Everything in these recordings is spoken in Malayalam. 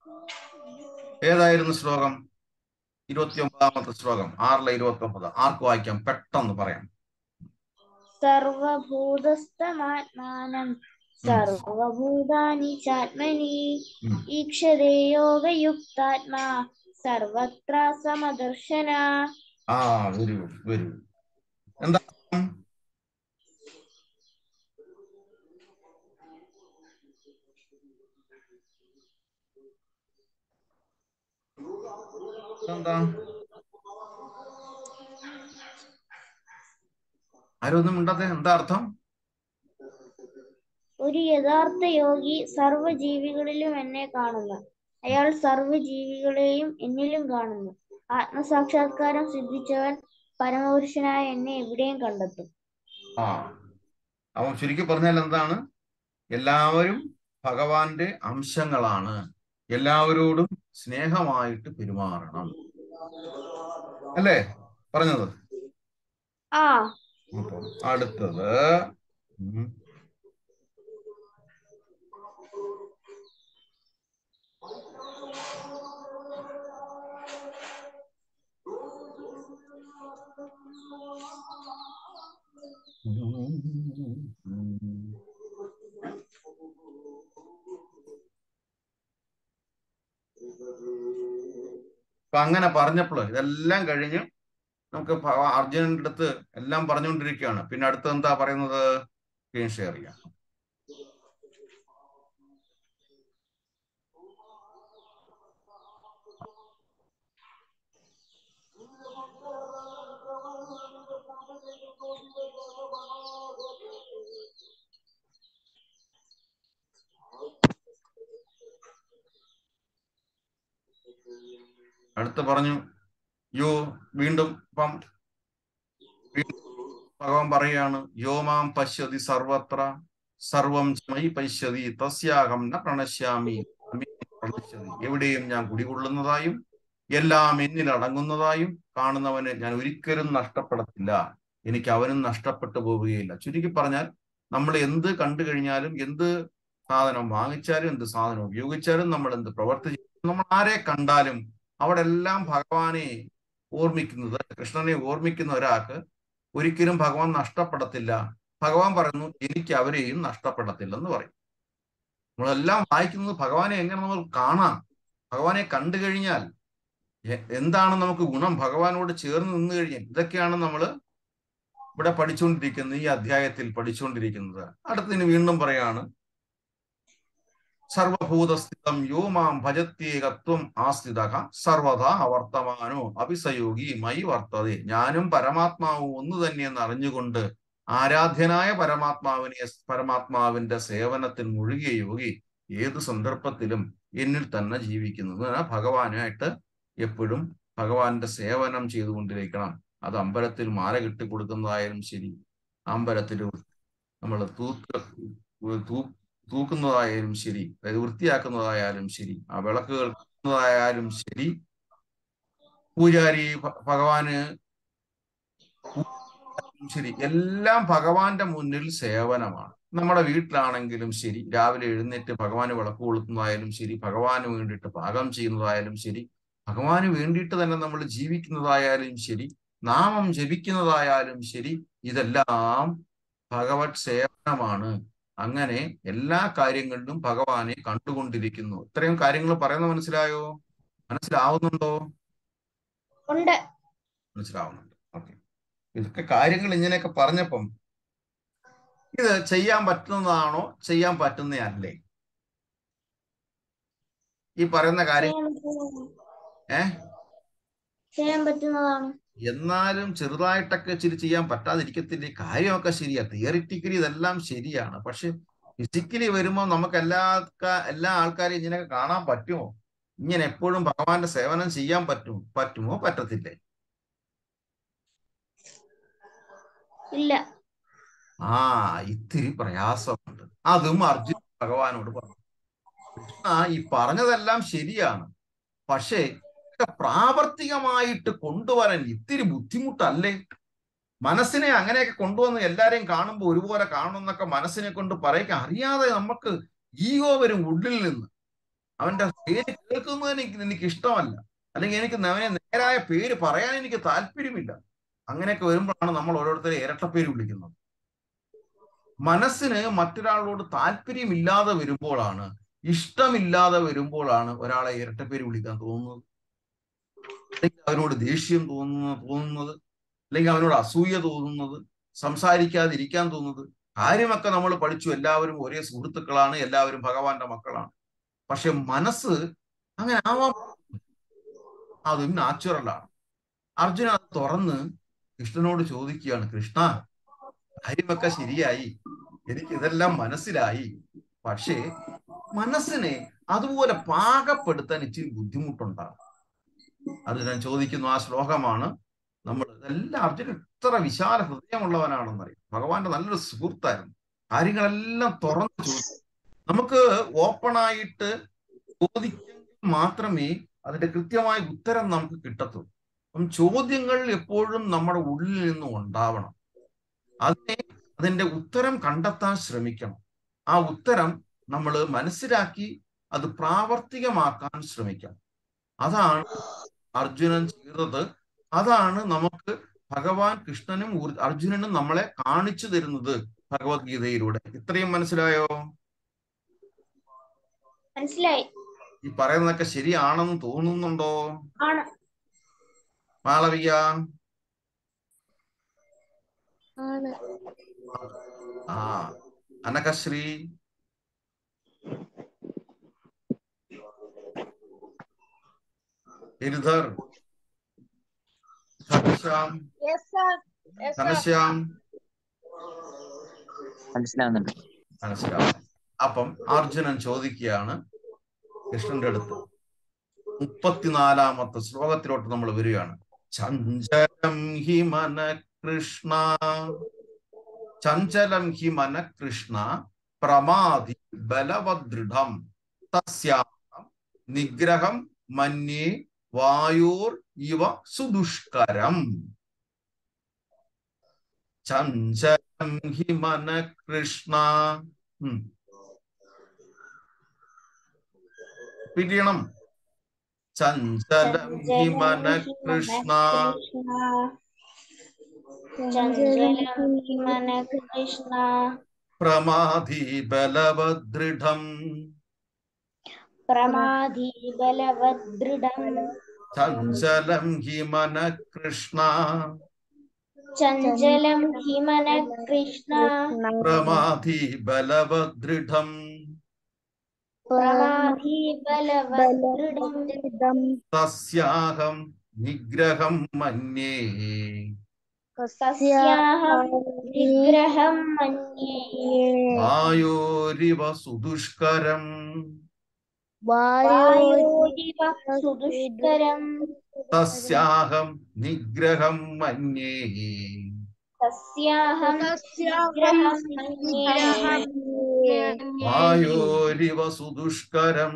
ഏതായിരുന്നു ശ്ലോകം ഇരുപത്തി ഒമ്പതാമത്തെ ശ്ലോകം ആറിലെ ഇരുപത്തി ഒമ്പത് ആർക്ക് വായിക്കാം പെട്ടെന്ന് പറയാം സർവഭൂതസ്ഥമാത്മാനം സർവഭൂതാനി ചാത്മനി ഉം. ഈക്ഷതേ യോഗയുക്താത്മാ സർവത്ര സമദർശന ആ വെരി ഗുഡ് വെരി ഗുഡ് എന്താ അർത്ഥം? എന്താ ആരും ഒന്നും മിണ്ടാത്തെ എന്താ അർത്ഥം ഒരു യഥാർത്ഥ യോഗി സർവ്വജീവികളിലും എന്നെ കാണുന്നു അയാൾ സർവ്വജീവികളെയും എന്നിലും കാണുന്നു ആത്മസാക്ഷാത്കാരം സിദ്ധിച്ചവൻ പരമപുരുഷനായ എന്നെ എവിടെയും കണ്ടെത്തും ആ അവൻ ചുരുക്കി പറഞ്ഞാൽ എന്താണ് എല്ലാവരും ഭഗവാന്റെ അംശങ്ങളാണ് എല്ലാവരോടും സ്നേഹമായിട്ട് പെരുമാറണം അല്ലേ പറഞ്ഞത് ആ അപ്പം അടുത്തത് ഉം. അപ്പൊ അങ്ങനെ പറഞ്ഞപ്പോൾ ഇതെല്ലാം കഴിഞ്ഞ് നമുക്ക് ഭഗവാ- അർജുനന്റെ അടുത്ത് എല്ലാം പറഞ്ഞുകൊണ്ടിരിക്കുകയാണ് പിന്നെ അടുത്ത് എന്താ പറയുന്നത് സ്ക്രീൻ ഷെയർ ചെയ്യാം അടുത്ത് പറഞ്ഞു യോ വീണ്ടും ഇപ്പം വീണ്ടും ഭഗവാൻ പറയാണ് യോ മാം പശ്യതി സർവത്ര സർവം ച മയി പശ്യതി തസ്യാഹം ന പ്രണശ്യാമി അമി പ്രണശ്യതി എവിടെയും ഞാൻ കുടികൊള്ളുന്നതായും എല്ലാം എന്നിൽ അടങ്ങുന്നതായും കാണുന്നവന് ഞാൻ ഒരിക്കലും നഷ്ടപ്പെടത്തില്ല എനിക്ക് അവനും നഷ്ടപ്പെട്ടു പോവുകയില്ല ചുരുക്കി പറഞ്ഞാൽ നമ്മൾ എന്ത് കണ്ടു കഴിഞ്ഞാലും എന്ത് സാധനം വാങ്ങിച്ചാലും എന്ത് സാധനം ഉപയോഗിച്ചാലും നമ്മൾ എന്ത് പ്രവർത്തിച്ചാലും നമ്മൾ ആരെ കണ്ടാലും അവിടെ എല്ലാം ഭഗവാനെ ഓർമ്മിക്കുന്നത് കൃഷ്ണനെ ഓർമ്മിക്കുന്ന ഒരാൾക്ക് ഒരിക്കലും ഭഗവാൻ നഷ്ടപ്പെടത്തില്ല ഭഗവാൻ പറയുന്നു എനിക്ക് അവരെയും നഷ്ടപ്പെടത്തില്ലെന്ന് പറയും നമ്മളെല്ലാം വായിക്കുന്നത് ഭഗവാനെ എങ്ങനെ നമ്മൾ കാണാം ഭഗവാനെ കണ്ടു കഴിഞ്ഞാൽ എ- എന്താണ് നമുക്ക് ഗുണം ഭഗവാനോട് ചേർന്ന് നിന്ന് കഴിഞ്ഞാൽ ഇതൊക്കെയാണ് നമ്മൾ ഇവിടെ പഠിച്ചുകൊണ്ടിരിക്കുന്നത് ഈ അധ്യായത്തിൽ പഠിച്ചുകൊണ്ടിരിക്കുന്നത് അടുത്തതിന് വീണ്ടും പറയാണ് സർവഭൂതസ്ഥിതം യോ മാം ഭജത്യേകത്വം ആസ്ഥിത സർവഥാ അവർത്തമാനോ അഭിസയോഗി മൈ വർത്തതെ ഞാനും പരമാത്മാവും ഒന്ന് തന്നെയെന്ന് അറിഞ്ഞുകൊണ്ട് ആരാധ്യനായ പരമാത്മാവിനെ പരമാത്മാവിന്റെ സേവനത്തിൽ മുഴുകിയ യോഗി ഏത് സന്ദർഭത്തിലും എന്നിൽ തന്നെ ജീവിക്കുന്നത് ഭഗവാനായിട്ട് എപ്പോഴും ഭഗവാന്റെ സേവനം ചെയ്തുകൊണ്ടിരിക്കണം അത് അമ്പലത്തിൽ മാല കെട്ടി കൊടുക്കുന്നതായാലും ശരി അമ്പലത്തിൽ നമ്മൾ തൂത്ത് തൂ തൂക്കുന്നതായാലും ശരി അതായത് വൃത്തിയാക്കുന്നതായാലും ശരി ആ വിളക്കുകൾ ായാലും ശരി പൂജാരി ഭ- ഭഗവാന് ശരി എല്ലാം ഭഗവാന്റെ മുന്നിൽ സേവനമാണ് നമ്മുടെ വീട്ടിലാണെങ്കിലും ശരി രാവിലെ എഴുന്നേറ്റ് ഭഗവാന് വിളക്ക് കൊളുത്തുന്നതായാലും ശരി ഭഗവാന് വേണ്ടിയിട്ട് പാകം ചെയ്യുന്നതായാലും ശരി ഭഗവാന് വേണ്ടിയിട്ട് തന്നെ നമ്മൾ ജീവിക്കുന്നതായാലും ശരി നാമം ജപിക്കുന്നതായാലും ശരി ഇതെല്ലാം ഭഗവത് സേവനമാണ് അങ്ങനെ എല്ലാ കാര്യങ്ങളിലും ഭഗവാനെ കണ്ടുകൊണ്ടിരിക്കുന്നു ഇത്രയും കാര്യങ്ങൾ പറയുന്നത് മനസ്സിലായോ മനസ്സിലാവുന്നുണ്ടോ ഉണ്ട് മനസ്സിലാവുന്നുണ്ട് ഓക്കെ ഇതൊക്കെ കാര്യങ്ങൾ ഇങ്ങനെയൊക്കെ പറഞ്ഞപ്പം ഇത് ചെയ്യാൻ പറ്റുന്നതാണോ ചെയ്യാൻ പറ്റുന്നതല്ലേ ഈ പറയുന്ന കാര്യം ചെയ്യാൻ പറ്റുന്നതാണ്. ഏ ചെയ്യാൻ പറ്റുന്നതാണ് എന്നാലും ചെറുതായിട്ടൊക്കെ ഇച്ചിരി ചെയ്യാൻ പറ്റാതിരിക്കത്തില്ലേ കാര്യമൊക്കെ ശരിയാ തിയറിറ്റിക്കലി ഇതെല്ലാം ശരിയാണ് പക്ഷെ ഫിസിക്കലി വരുമ്പോൾ നമുക്ക് എല്ലാ ആൾക്കാ- എല്ലാ ആൾക്കാരെയും ഇങ്ങനെയൊക്കെ കാണാൻ പറ്റുമോ ഇങ്ങനെ എപ്പോഴും ഭഗവാന്റെ സേവനം ചെയ്യാൻ പറ്റുമോ പറ്റുമോ പറ്റത്തില്ലേ ഇല്ല ആ ഇത്തിരി പ്രയാസമുണ്ട് അതും അർജുൻ ഭഗവാനോട് പറഞ്ഞു കൃഷ്ണ ഈ പറഞ്ഞതെല്ലാം ശരിയാണ് പക്ഷേ ഇതൊക്കെ പ്രാവർത്തികമായിട്ട് കൊണ്ടുവരാൻ ഇത്തിരി ബുദ്ധിമുട്ടല്ലേ മനസ്സിനെ അങ്ങനെയൊക്കെ കൊണ്ടുവന്ന് എല്ലാരെയും കാണുമ്പോൾ ഒരുപോലെ കാണണം എന്നൊക്കെ മനസ്സിനെ കൊണ്ട് പറയുക അറിയാതെ നമുക്ക് ഈഗോ വരും ഉള്ളിൽ നിന്ന് അവന്റെ പേര് കേൾക്കുന്നത് എനിക്ക് എനിക്ക് ഇഷ്ടമല്ല അല്ലെങ്കിൽ എനിക്ക് അവനെ നേരായ പേര് പറയാൻ എനിക്ക് താല്പര്യമില്ല അങ്ങനെയൊക്കെ വരുമ്പോഴാണ് നമ്മൾ ഓരോരുത്തരെ ഇരട്ടപ്പേര് വിളിക്കുന്നത് മനസ്സിന് മറ്റൊരാളോട് താല്പര്യമില്ലാതെ വരുമ്പോഴാണ് ഇഷ്ടമില്ലാതെ വരുമ്പോഴാണ് ഒരാളെ ഇരട്ടപ്പേര് വിളിക്കാൻ തോന്നുന്നത് അല്ലെങ്കിൽ അവനോട് ദേഷ്യം തോന്നുന്ന തോന്നുന്നത് അല്ലെങ്കിൽ അവനോട് അസൂയ തോന്നുന്നത് സംസാരിക്കാതിരിക്കാൻ തോന്നുന്നത് കാര്യമൊക്കെ നമ്മൾ പഠിച്ചു എല്ലാവരും ഒരേ സുഹൃത്തുക്കളാണ് എല്ലാവരും ഭഗവാന്റെ മക്കളാണ് പക്ഷെ മനസ്സ് അങ്ങനെ ആവാൻ അതും നാച്ചുറലാണ് അർജുന അത് തുറന്ന് കൃഷ്ണനോട് ചോദിക്കുകയാണ് കൃഷ്ണ കാര്യമൊക്കെ ശരിയായി എനിക്ക് ഇതെല്ലാം മനസ്സിലായി പക്ഷേ മനസ്സിനെ അതുപോലെ പാകപ്പെടുത്താൻ ഇച്ചിരി ബുദ്ധിമുട്ടുണ്ടാകും അത് ഞാൻ ചോദിക്കുന്നു ആ ശ്ലോകമാണ് നമ്മൾ ഇതെല്ലാം അർജുനൻ എത്ര വിശാല ഹൃദയമുള്ളവനാണെന്നറിയാം ഭഗവാന്റെ നല്ലൊരു സുഹൃത്തായിരുന്നു കാര്യങ്ങളെല്ലാം തുറന്നു ചോദിച്ചു നമുക്ക് ഓപ്പണായിട്ട് ചോദിക്കെങ്കിൽ മാത്രമേ അതിന്റെ കൃത്യമായ ഉത്തരം നമുക്ക് കിട്ടത്തുള്ളൂ അപ്പം ചോദ്യങ്ങൾ എപ്പോഴും നമ്മുടെ ഉള്ളിൽ നിന്നും ഉണ്ടാവണം അതിനെ അതിന്റെ ഉത്തരം കണ്ടെത്താൻ ശ്രമിക്കണം ആ ഉത്തരം നമ്മൾ മനസ്സിലാക്കി അത് പ്രാവർത്തികമാക്കാൻ ശ്രമിക്കണം അതാണ് അർജുനൻ ചെയ്തത് അതാണ് നമുക്ക് ഭഗവാൻ കൃഷ്ണനും ഊർ- അർജുനനും നമ്മളെ കാണിച്ചു തരുന്നത് ഭഗവത്ഗീതയിലൂടെ ഇത്രയും മനസ്സിലായോ മനസ്സിലായി ഈ പറയുന്നതൊക്കെ ശരിയാണെന്ന് തോന്നുന്നുണ്ടോ ആണ് മാളവിക ആണ് ആ അനകശ്രീ ഗിരിധർ ഘനശ്യാം ഘനശ്യാം മനസ്സിലാവുന്നുണ്ട് മനസ്സിലാവും അപ്പം അർജുനൻ ചോദിക്കുകയാണ് കൃഷ്ണന്റെ അടുത്ത് മുപ്പത്തിനാലാമത്തെ ശ്ലോകത്തിലോട്ട് നമ്മൾ വരികയാണ് ചഞ്ചലം ഹി മന കൃഷ്ണ ചഞ്ചലം ഹി മന കൃഷ്ണ പ്രമാതി ബലവദൃഢം തസ്യാഹം നിഗ്രഹം മന്യേ വായോർ ഇവ സുദുഷ്കരം ചഞ്ചലം ഹി മന കൃഷ്ണ ഉം. repeat ചെയ്യണം ചഞ്ചലം ഹി മന കൃഷ്ണ ചഞ്ചലം ഹി മന കൃഷ്ണ പ്രമാധി ബലവദൃഢം പ്രമാധി ബലവദൃഢം ചഞ്ചലം ഹി മന കൃഷ്ണ ചഞ്ചലം ഹി മന കൃഷ്ണ പ്രമാധി ബലവദൃഢം പ്രമാധി ബലവദൃഢം തസ്യാഹം നിഗ്രഹം മന്യേ തസ്യാഹം നിഗ്രഹം മന്യേ വായോരിവ സുദുഷ്കരം വായോരിവ സുദുഷ്കരം തസ്യാഹം നിഗ്രഹം മന്യേ തസ്യാഹം നിഗ്രഹം മന്യേ വായോരിവ സുദുഷ്കരം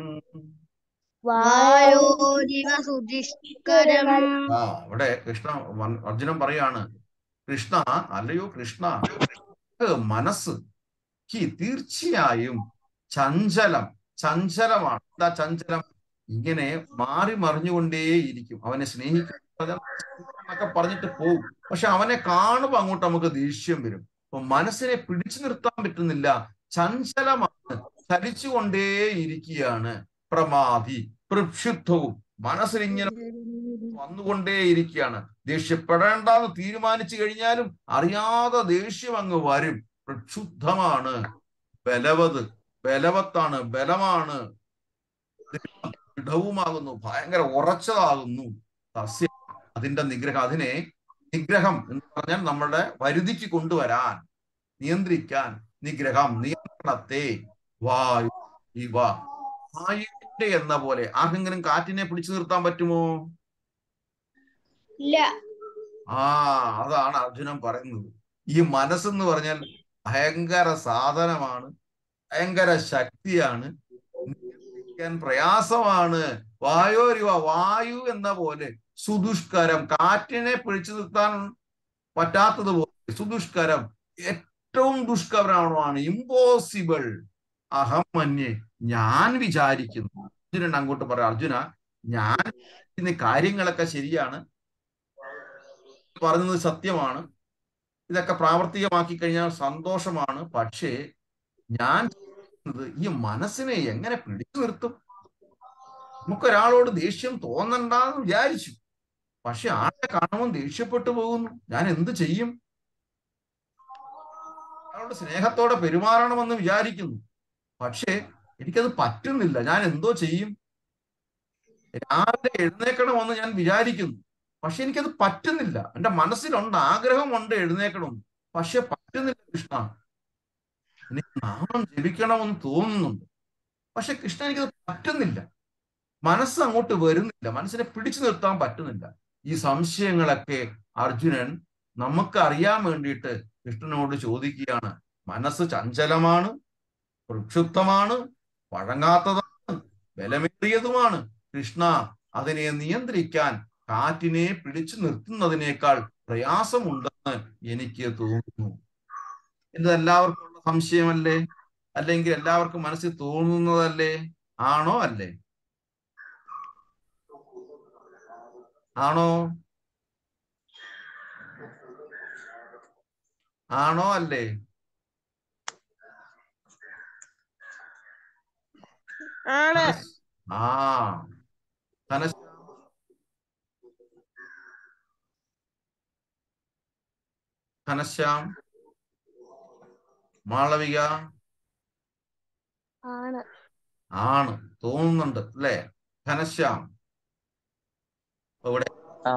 വായോരിവ സുദുഷ്കരം ആ ഇവിടെ കൃഷ്ണ വൻ- അർജുനൻ പറയാണ് കൃഷ്ണ അല്ലയോ കൃഷ്ണ നിനക്ക് മനസ്സ് ഹി തീർച്ചയായും ചഞ്ചലം ചഞ്ചലമാണ് എന്താ ചഞ്ചലം ഇങ്ങനെ മാറി മറിഞ്ഞുകൊണ്ടേയിരിക്കും അവനെ സ്നേഹിക്കും എന്നൊക്കെ പറഞ്ഞിട്ട് പോകും പക്ഷെ അവനെ കാണുമ്പോൾ അങ്ങോട്ട് നമുക്ക് ദേഷ്യം വരും അപ്പൊ മനസ്സിനെ പിടിച്ചു നിർത്താൻ പറ്റുന്നില്ല ചഞ്ചലമാണ് ചലിച്ചുകൊണ്ടേയിരിക്കുകയാണ് പ്രമാധി പ്രക്ഷുബ്ധവും മനസ്സിലിങ്ങനെ വന്നുകൊണ്ടേയിരിക്കുകയാണ് ദേഷ്യപ്പെടേണ്ടെന്ന് തീരുമാനിച്ചു കഴിഞ്ഞാലും അറിയാതെ ദേഷ്യം അങ്ങ് വരും പ്രക്ഷുബ്ധമാണ് ബലവത് ബലവത്താണ് ബലമാണ് ദൃഢവുമാകുന്നു ഭയങ്കര ഉറച്ചതാകുന്നു തസ്യ അതിന്റെ നിഗ്രഹം അതിനെ നിഗ്രഹം എന്ന് പറഞ്ഞാൽ നമ്മുടെ വരുതിക്ക് കൊണ്ടുവരാൻ നിയന്ത്രിക്കാൻ നിഗ്രഹം നിയന്ത്രണത്തെ വായു ഇവ വായുവിന്റെ എന്ന പോലെ ആർക്കെങ്കിലും കാറ്റിനെ പിടിച്ചു നിർത്താൻ പറ്റുമോ ഇല്ല ആ അതാണ് അർജുനൻ പറയുന്നത് ഈ മനസ്സെന്ന് പറഞ്ഞാൽ ഭയങ്കര സാധനമാണ് ഭയങ്കര ശക്തിയാണ് നിയന്ത്രിക്കാൻ പ്രയാസമാണ് വായോരിവ വായു എന്ന പോലെ സുദുഷ്കരം കാറ്റിനെ പിടിച്ചു നിർത്താൻ പറ്റാത്തതുപോലെ സുദുഷ്കരം ഏറ്റവും ദുഷ്കരമാണ് ഇമ്പോസിബിൾ അഹം മന്യേ ഞാൻ വിചാരിക്കുന്നു അർജുനൻ അങ്ങോട്ട് പറയാം അർജുന ഞാൻ ഇന്ന് കാര്യങ്ങളൊക്കെ ശരിയാണ് പറഞ്ഞത് സത്യമാണ് ഇതൊക്കെ പ്രാവർത്തികമാക്കി കഴിഞ്ഞാൽ സന്തോഷമാണ് പക്ഷേ ഞാൻ ചെയ്യുന്നത് ഈ മനസ്സിനെ എങ്ങനെ പിടിച്ചു നിർത്തും നമുക്കൊരാളോട് ദേഷ്യം തോന്നണ്ടെന്ന് വിചാരിച്ചു പക്ഷെ ആളെ കാണുമ്പോൾ ദേഷ്യപ്പെട്ടു പോകുന്നു ഞാൻ എന്ത് ചെയ്യും അയാളോട് സ്നേഹത്തോടെ പെരുമാറണമെന്ന് വിചാരിക്കുന്നു പക്ഷേ എനിക്കത് പറ്റുന്നില്ല ഞാൻ എന്തോ ചെയ്യും രാവിലെ എഴുന്നേക്കണമെന്ന് ഞാൻ വിചാരിക്കുന്നു പക്ഷെ എനിക്കത് പറ്റുന്നില്ല എന്റെ മനസ്സിലുണ്ട് ആഗ്രഹമുണ്ട് എഴുന്നേക്കണം പക്ഷെ പറ്റുന്നില്ല കൃഷ്ണ എനിക്ക് നാമം ജപിക്കണമെന്ന് തോന്നുന്നുണ്ട് പക്ഷെ കൃഷ്ണ എനിക്കത് പറ്റുന്നില്ല മനസ്സ് അങ്ങോട്ട് വരുന്നില്ല മനസ്സിനെ പിടിച്ചു നിർത്താൻ പറ്റുന്നില്ല ഈ സംശയങ്ങളൊക്കെ അർജുനൻ നമുക്ക് അറിയാൻ വേണ്ടിയിട്ട് കൃഷ്ണനോട് ചോദിക്കുകയാണ് മനസ്സ് ചഞ്ചലമാണ് പ്രക്ഷുബ്ധമാണ് വഴങ്ങാത്തതാണ് ബലമേറിയതുമാണ് കൃഷ്ണ അതിനെ നിയന്ത്രിക്കാൻ കാറ്റിനെ പിടിച്ചു നിർത്തുന്നതിനേക്കാൾ പ്രയാസമുണ്ടെന്ന് എനിക്ക് തോന്നുന്നു ഇത് എല്ലാവർക്കും ഉള്ള സംശയമല്ലേ അല്ലെങ്കിൽ എല്ലാവർക്കും മനസ്സിൽ തോന്നുന്നതല്ലേ ആണോ അല്ലേ ആണോ ആണോ അല്ലേ ആണ് ആ ധനശ് ഘനശ്യാം മാളവിക ആണ് ആണ് തോന്നുന്നുണ്ട് അല്ലേ ഘനശ്യാം ഇവിടെ ആ.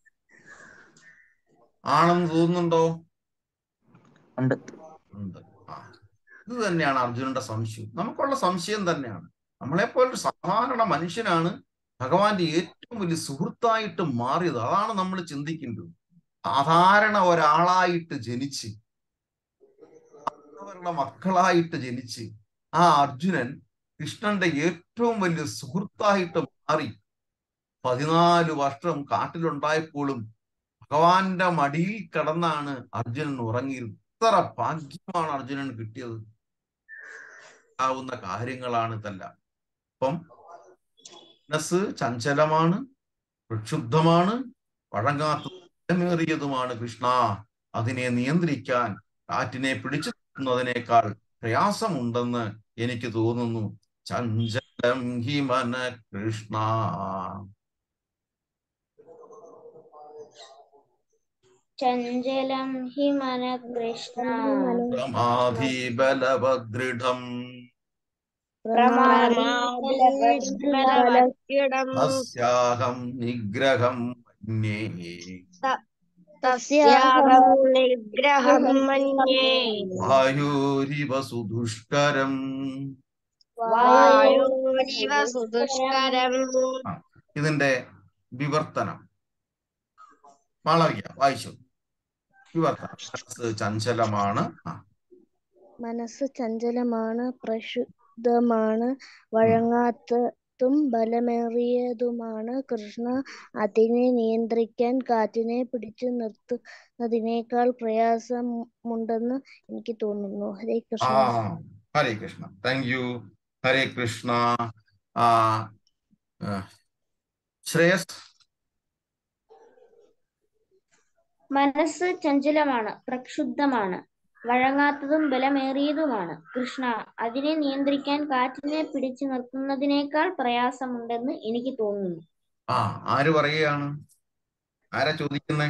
ആണെന്ന് തോന്നുന്നുണ്ടോ ഉണ്ട് ഉണ്ട് ആ ഇത് തന്നെയാണ് അർജുനന്റെ സംശയം നമുക്കുള്ള സംശയം തന്നെയാണ് നമ്മളെപ്പോലൊരു സാധാരണ മനുഷ്യനാണ് ഭഗവാന്റെ ഏറ്റവും വലിയ സുഹൃത്തായിട്ട് മാറിയത് അതാണ് നമ്മൾ ചിന്തിക്കേണ്ടത് സാധാരണ ഒരാളായിട്ട് ജനിച്ച് അവരുടെ മക്കളായിട്ട് ജനിച്ച് ആ അർജുനൻ കൃഷ്ണന്റെ ഏറ്റവും വലിയ സുഹൃത്തായിട്ട് മാറി പതിനാല് വർഷം കാട്ടിലുണ്ടായപ്പോഴും ഭഗവാന്റെ മടിയിൽ കിടന്നാണ് അർജുനൻ ഉറങ്ങിയിരുന്നത് എത്ര ഭാഗ്യമാണ് അർജുനൻ കിട്ടിയത് ആവുന്ന കാര്യങ്ങളാണ് ഇതെല്ലാം അപ്പം മനസ്സ് ചഞ്ചലമാണ് പ്രക്ഷുബ്ധമാണ് വഴങ്ങാത്തമേറിയതുമാണ് കൃഷ്ണ അതിനെ നിയന്ത്രിക്കാൻ കാറ്റിനെ പിടിച്ചു നിർത്തുന്നതിനേക്കാൾ പ്രയാസമുണ്ടെന്ന് എനിക്ക് തോന്നുന്നു ചഞ്ചലം ഹി മന കൃഷ്ണ ചഞ്ചലം ഹി മന കൃഷ്ണ സമാധി ബലഭദൃഢം പ്രമാദം തസ്യാഹം നിഗ്രഹം മന്യേ തസ്യാഹം നിഗ്രഹം മന്യേ വായോരിവ സുദുഷ്കരം വായോരിവ സുദുഷ്കരം ഇതിന്റെ വിവർത്തനം മാളവിക വായിച്ചു വിവർത്തനം മനസ്സ് ചഞ്ചലമാണ് ആ, മനസ്സ് ചഞ്ചലമാണ് പ്രക്ഷുബ്ധമാണ് വഴങ്ങാത്തതും ബലമേറിയതുമാണ് കൃഷ്ണ അതിനെ നിയന്ത്രിക്കാൻ കാറ്റിനെ പിടിച്ചു നിർത്തുന്നതിനേക്കാൾ പ്രയാസമുണ്ടെന്ന് എനിക്ക് തോന്നുന്നു ഹരേ ആ കൃഷ്ണ ഹരേ കൃഷ്ണ താങ്ക് യു ഹരേ കൃഷ്ണ ആ ആ, ശ്രേയസ് മനസ്സ് ചഞ്ചലമാണ് പ്രക്ഷുബ്ധമാണ് വഴങ്ങാത്തതും ബലമേറിയതുമാണ് കൃഷ്ണ അതിനെ നിയന്ത്രിക്കാൻ കാറ്റിനെ പിടിച്ചു നിർത്തുന്നതിനേക്കാൾ പ്രയാസമുണ്ടെന്ന് എനിക്ക് തോന്നുന്നു ആ ആര് പറയുകയാണ് ആരാ ചോദിക്കുന്നേ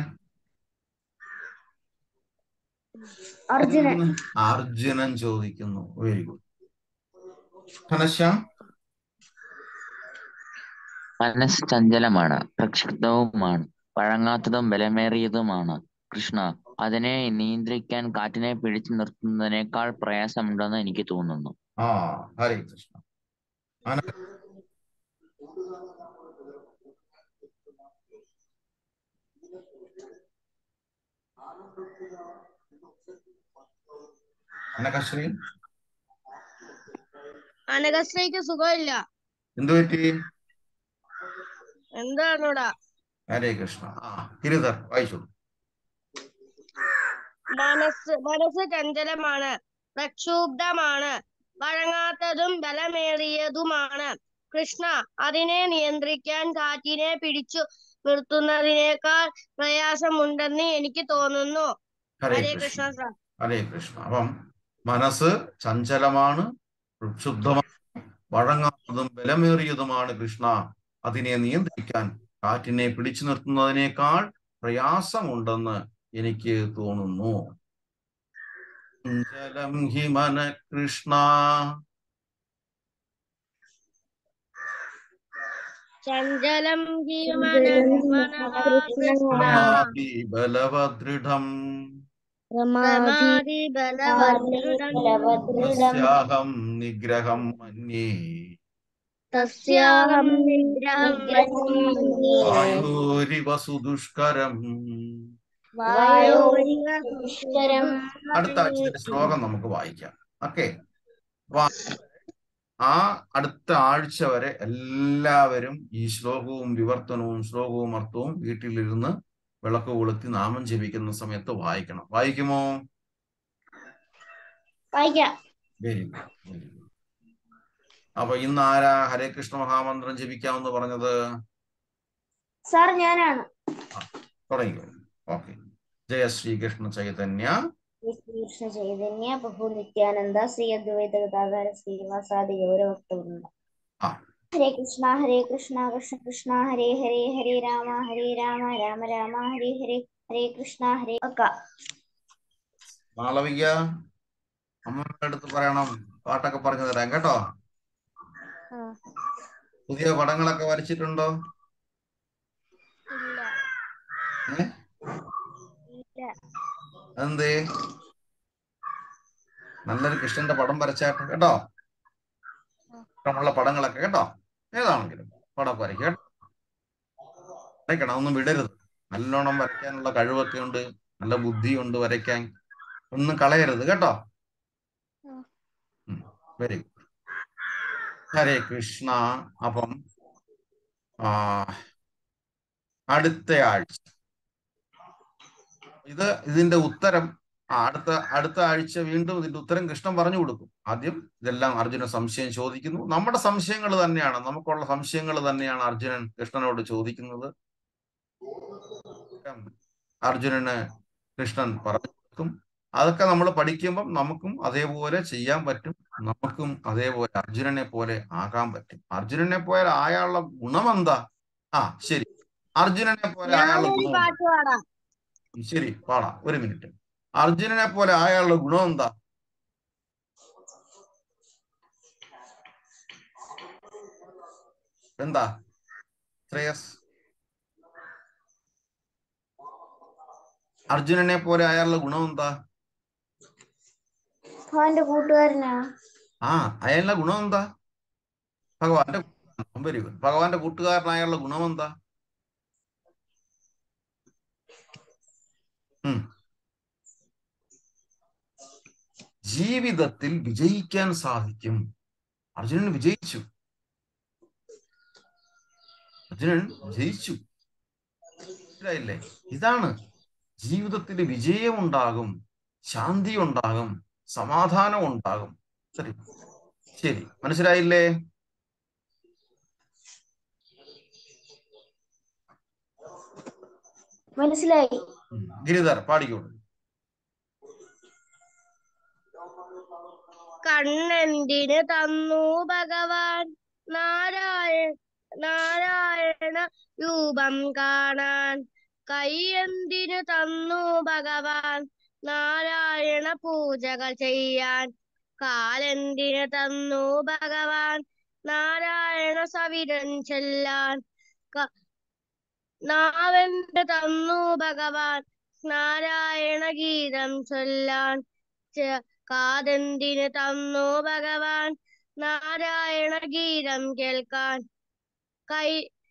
അർജുനൻ അർജുനൻ ചോദിക്കുന്നു വെരി ഗുഡ് ഘനശ്യാം മനസ്സ് ചഞ്ചലമാണ് പ്രക്ഷുബ്ധവുമാണ് വഴങ്ങാത്തതും ബലമേറിയതുമാണ് കൃഷ്ണ അതിനെ നിയന്ത്രിക്കാൻ കാറ്റിനെ പിടിച്ചു നിർത്തുന്നതിനേക്കാൾ പ്രയാസമുണ്ടെന്ന് എനിക്ക് തോന്നുന്നു ആ ഹരേ കൃഷ്ണ അന- അനകശ്രീ അനഘശ്രീക്ക് സുഖമില്ല എന്തു പറ്റി എന്താണോടാ ഹരേ കൃഷ്ണ ആ ഗിരിധർ വായിച്ചു മനസ്സ് മനസ്സ് ചഞ്ചലമാണ് പ്രക്ഷുബ്ധമാണ് വഴങ്ങാത്തതും ബലമേറിയതുമാണ് കൃഷ്ണ അതിനെ നിയന്ത്രിക്കാൻ കാറ്റിനെ പിടിച്ചു നിർത്തുന്നതിനേക്കാൾ പ്രയാസമുണ്ടെന്ന് എനിക്ക് തോന്നുന്നു ഹരേ ഹരേ കൃഷ്ണ കൃഷ്ണ സാർ ഹരേ കൃഷ്ണ അപ്പം മനസ്സ് ചഞ്ചലമാണ് ശുദ്ധമാണ് വഴങ്ങാത്തതും ബലമേറിയതുമാണ് കൃഷ്ണ അതിനെ നിയന്ത്രിക്കാൻ കാറ്റിനെ പിടിച്ചു നിർത്തുന്നതിനേക്കാൾ പ്രയാസമുണ്ടെന്ന് എനിക്ക് തോന്നുന്നു ചഞ്ചലം ഹി മന കൃഷ്ണ ചഞ്ചലം ജീവന പ്രമാദി ബലവദൃഢം പ്രമാദി തസ്യാഹം നിഗ്രഹം മന്യേ തസ്യാഹം നിഗ്രഹം വായോരിവ സുദുഷ്കരം ദുഷ്കരം അടുത്ത ആഴ്ചയുടെ ശ്ലോകം നമുക്ക് വായിക്കാം ഓക്കെ ആ അടുത്ത ആഴ്ച വരെ എല്ലാവരും ഈ ശ്ലോകവും വിവർത്തനവും ശ്ലോകവും അർത്ഥവും വീട്ടിലിരുന്ന് വിളക്ക് കൊളുത്തി നാമം ജപിക്കുന്ന സമയത്ത് വായിക്കണം വായിക്കുമോ വായിക്കാം വെരി ഗുഡ് വെരി ഗുഡ് അപ്പൊ ഇന്ന് ആരാ ഹരേ കൃഷ്ണ മഹാമന്ത്രം ജപിക്കാമെന്ന് പറഞ്ഞത് സാർ ഞാനാണ് തുടങ്ങിക്കോ ഓക്കെ ജയ ശ്രീകൃഷ്ണ ചൈതന്യ കൃഷ്ണ ചൈതന്യ പ്രഭു നിത്യാനന്ദ ശ്രീ അദ്വൈത ഗതാഗത ശ്രീവാസാദി ഗൗരവത്തുണ്ട് ആ. ഹരേ കൃഷ്ണ ഹരേ കൃഷ്ണ കൃഷ്ണ കൃഷ്ണ ഹരേ ഹരേ ഹരേ രാമ ഹരേ രാമ രാമ രാമ ഹരേ ഹരേ ഹരേ കൃഷ്ണ ഹരേ ഒക്കെ മാളവിക അമ്മയുടെ അടുത്ത് പറയണം പാട്ടൊക്കെ പറഞ്ഞു തരാം കേട്ടോ ആ. പുതിയ പടങ്ങളൊക്കെ വരച്ചിട്ടുണ്ടോ ഇല്ല ഏ ഇല്ല അതെന്തേ നല്ലൊരു കൃഷ്ണന്റെ പടം വരച്ചാട്ടെ കേട്ടോ ഇഷ്ടമുള്ള പടങ്ങളൊക്കെ കേട്ടോ ഏതാണെങ്കിലും പടം വരയ്ക്കുക കേട്ടോ വരയ്ക്കണം ഒന്നും വിടരുത് നല്ലോണം വരയ്ക്കാനുള്ള കഴിവൊക്കെ ഉണ്ട് നല്ല ബുദ്ധിയുണ്ട് വരയ്ക്കാൻ ഒന്നും കളയരുത് കേട്ടോ വെരി ഗുഡ് ഹരേ കൃഷ്ണ അപ്പം ആ അടുത്ത ആഴ്ച ഇത് ഇതിന്റെ ഉത്തരം ആ, അടുത്ത അടുത്ത ആഴ്ച വീണ്ടും ഇതിന്റെ ഉത്തരം കൃഷ്ണൻ പറഞ്ഞു കൊടുക്കും ആദ്യം ഇതെല്ലാം അർജുനൻ സംശയം ചോദിക്കുന്നു നമ്മുടെ സംശയങ്ങൾ തന്നെയാണ് നമുക്കുള്ള സംശയങ്ങൾ തന്നെയാണ് അർജുനൻ കൃഷ്ണനോട് ചോദിക്കുന്നത് അർജുനന് കൃഷ്ണൻ പറഞ്ഞു കൊടുക്കും അതൊക്കെ നമ്മൾ പഠിക്കുമ്പം നമുക്കും അതേപോലെ ചെയ്യാൻ പറ്റും നമുക്കും അതേപോലെ അർജുനനെ പോലെ ആകാൻ പറ്റും അർജുനനെ പോലെ ആയാലുള്ള ഗുണമെന്താ ആ ശരി അർജുനനെ പോലെ ആയാലുള്ള ഞാനൊരു ഗുണം പാട്ട് പാടാം ശരി പാടാം ഒരു മിനിറ്റ് അർജുനനെ പോലെ ആയാലുള്ള ഗുണം എന്താ എന്താ ശ്രേയസ് അർജുനനെ പോലെ അയാളുടെ ഗുണം എന്താ അവന്റെ കൂട്ടുകാരനാ ആ അയാളുടെ ഗുണം എന്താ ഭഗവാന്റെ വെരി ഗുഡ് ഭഗവാന്റെ കൂട്ടുകാരനായുള്ള ഗുണം എന്താ ഉം. ജീവിതത്തിൽ വിജയിക്കാൻ സാധിക്കും അർജുനൻ വിജയിച്ചു അർജുനൻ വിജയിച്ചു മനസ്സിലായില്ലേ ഇതാണ് ജീവിതത്തിൽ വിജയമുണ്ടാകും ശാന്തി ഉണ്ടാകും സമാധാനം ഉണ്ടാകും ശരി ശരി മനസ്സിലായില്ലേ മനസ്സിലായി ഉം. ഗിരിധർ പാടിക്കോളൂ കണ്ണെന്തിന് തന്നു ഭഗവാൻ നാരായണ നാരായണ രൂപം കാണാൻ കൈയെന്തിനു തന്നു ഭഗവാൻ നാരായണ പൂജകൾ ചെയ്യാൻ കാലെന്തിനു തന്നു ഭഗവാൻ നാരായണ സവിരൻ ചെല്ലാൻ ക- നാവെന്ത് തന്നു ഭഗവാൻ നാരായണ ഗീതം ചൊല്ലാൻ ചെ- കാതെന്തിന് തന്നു ഭഗവാൻ നാരായണ ഗീതം കേൾക്കാൻ കൈ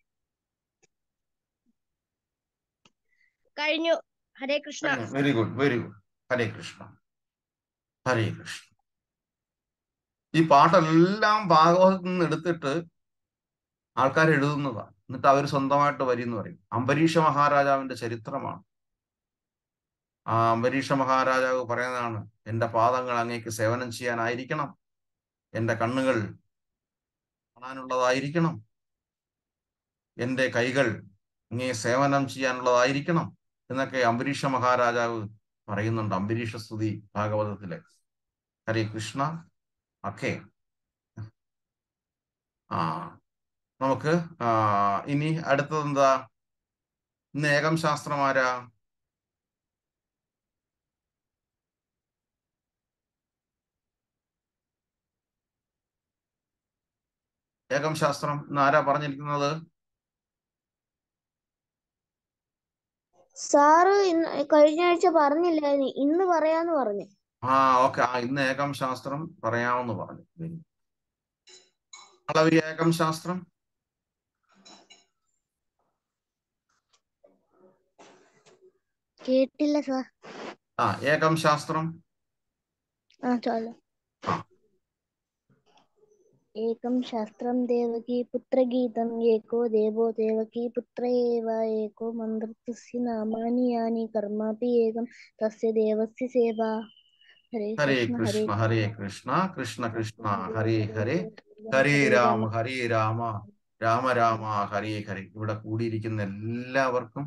കഴിഞ്ഞു Hare Krishna very good very good Hare Krishna Hare Krishna ഈ പാട്ടെല്ലാം ഭാഗവതത്തിൽ നിന്ന് എടുത്തിട്ട് ആൾക്കാർ എഴുതുന്നതാണ് എന്നിട്ട് അവർ സ്വന്തമായിട്ട് വരി എന്ന് പറയും അംബരീഷ മഹാരാജാവിന്റെ ചരിത്രമാണ് ആ അംബരീഷ മഹാരാജാവ് പറയുന്നതാണ് എന്റെ പാദങ്ങൾ അങ്ങേക്ക് സേവനം ചെയ്യാനായിരിക്കണം എന്റെ കണ്ണുകൾ കാണാനുള്ളതായിരിക്കണം എൻ്റെ കൈകൾ അങ്ങേ സേവനം ചെയ്യാനുള്ളതായിരിക്കണം എന്നൊക്കെ അംബരീഷ മഹാരാജാവ് പറയുന്നുണ്ട് അംബരീഷ സ്തുതി ഭാഗവതത്തില് ഹരേ കൃഷ്ണ ഓക്കെ ആ നമുക്ക് ആ ഇനി അടുത്തത് എന്താ ഇന്ന് ഏകം ശാസ്ത്രം ആരാ ഏകം ശാസ്ത്രം ഇന്ന് ആരാ പറഞ്ഞിരിക്കുന്നത് സാറ് ഇന്ന് കഴിഞ്ഞ ആഴ്ച പറഞ്ഞില്ലായിരുന്നു ഇന്ന് പറയാന്ന് പറഞ്ഞു ആ ഓക്കെ ആ ഇന്ന് ഏകം ശാസ്ത്രം പറയാമെന്ന് പറഞ്ഞു ശരി. അളവി ഏകം ശാസ്ത്രം കേട്ടില്ല സാർ ആ ഏകം ശാസ്ത്രം ആ ചാലു ആ. ഏകം ശാസ്ത്രം ദേവകീ പുത്രഗീതം ഏകോ ദേവോ ദേവകീ പുത്ര ഏവ ഏകോ മന്ത്രസ്യ നാമാനി യാനി കർമാപി ഏകം തസ്യ ദേവസ്യ സേവ ഹരേ ഹരേ കൃഷ്ണ ഹരേ കൃഷ്ണ ഹരേ കൃഷ്ണ കൃഷ്ണ കൃഷ്ണ ഹരേ ഹരേ ഹരേ രാമ ഹരേ രാമ രാമ രാമ ഹരേ ഹരേ ഇവിടെ കൂടിയിരിക്കുന്ന എല്ലാവർക്കും